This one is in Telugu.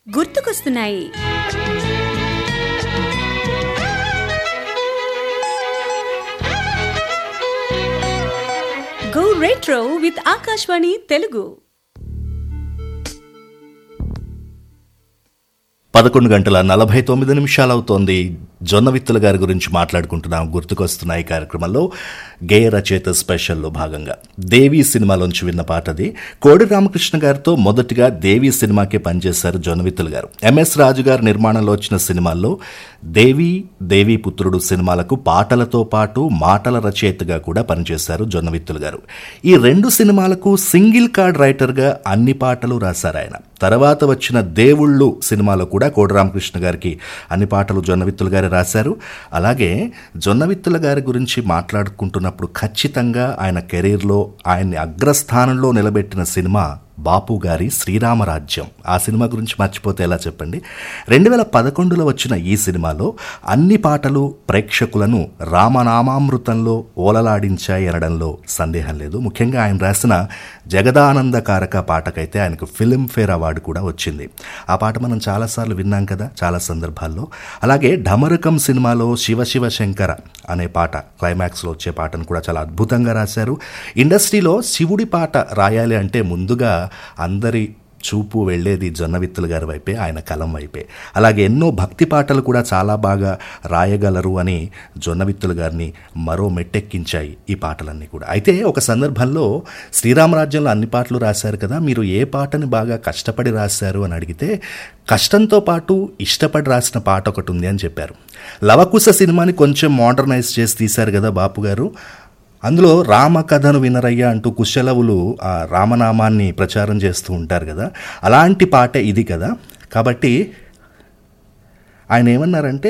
గుర్తుకొస్తున్నాయి go retro with Akashvani Telugu పదకొండు గంటల నలభై తొమ్మిది నిమిషాలు అవుతోంది జొన్న విత్తుల గారి గురించి మాట్లాడుకుంటున్నాం గుర్తుకొస్తున్నాయి కార్యక్రమంలో గేయ రచయిత స్పెషల్లో భాగంగా దేవి సినిమాలోంచి విన్న పాట అది కోడి రామకృష్ణ గారితో మొదటిగా దేవి సినిమాకే పనిచేశారు జొన్న విత్తుల గారు ఎంఎస్ రాజు గారి నిర్మాణంలో వచ్చిన సినిమాల్లో దేవి దేవి పుత్రుడు సినిమాలకు పాటలతో పాటు మాటల రచయితగా కూడా పనిచేశారు జొన్న విత్తుల గారు ఈ రెండు సినిమాలకు సింగిల్ కార్డ్ రైటర్గా అన్ని పాటలు రాశారు ఆయన తర్వాత వచ్చిన దేవుళ్ళు సినిమాలో కూడా కోడి రామకృష్ణ గారికి అన్ని పాటలు జొన్నవిత్తుల గారు రాశారు అలాగే జొన్నవిత్తుల గారి గురించి మాట్లాడుకుంటున్నప్పుడు ఖచ్చితంగా ఆయన కెరీర్లో ఆయన్ని అగ్రస్థానంలో నిలబెట్టిన సినిమా బాపు గారి శ్రీరామరాజ్యం ఆ సినిమా గురించి మర్చిపోతే ఎలా చెప్పండి రెండు వేల పదకొండులో వచ్చిన ఈ సినిమాలో అన్ని పాటలు ప్రేక్షకులను రామనామామృతంలో ఓలలాడించాయి అనడంలో సందేహం లేదు ముఖ్యంగా ఆయన రాసిన జగదానందకారక పాటకైతే ఆయనకు ఫిల్మ్ఫేర్ అవార్డు కూడా వచ్చింది ఆ పాట మనం చాలాసార్లు విన్నాం కదా చాలా సందర్భాల్లో అలాగే ఢమరకం సినిమాలో శివ శివ శంకర అనే పాట క్లైమాక్స్లో వచ్చే పాటను కూడా చాలా అద్భుతంగా రాశారు ఇండస్ట్రీలో శివుడి పాట రాయాలి అంటే ముందుగా అందరి చూపు వెళ్ళేది జొన్నవిత్తుల గారి వైపే ఆయన కలం వైపే అలాగే ఎన్నో భక్తి పాటలు కూడా చాలా బాగా రాయగలరు అని జొన్నవిత్తుల గారిని మరో మెట్టెక్కించాయి ఈ పాటలన్నీ కూడా అయితే ఒక సందర్భంలో శ్రీరామరాజ్యంలో అన్ని పాటలు రాశారు కదా మీరు ఏ పాటని బాగా కష్టపడి రాశారు అని అడిగితే కష్టంతో పాటు ఇష్టపడి రాసిన పాట ఒకటి ఉంది అని చెప్పారు లవకుశ సినిమాని కొంచెం మోడర్నైజ్ చేసి తీశారు కదా బాపు గారు అందులో రామకథను వినరయ్య అంటూ కుశలవులు ఆ రామనామాన్ని ప్రచారం చేస్తూ ఉంటారు కదా అలాంటి పాట ఇది కదా కాబట్టి ఆయన ఏమన్నారంటే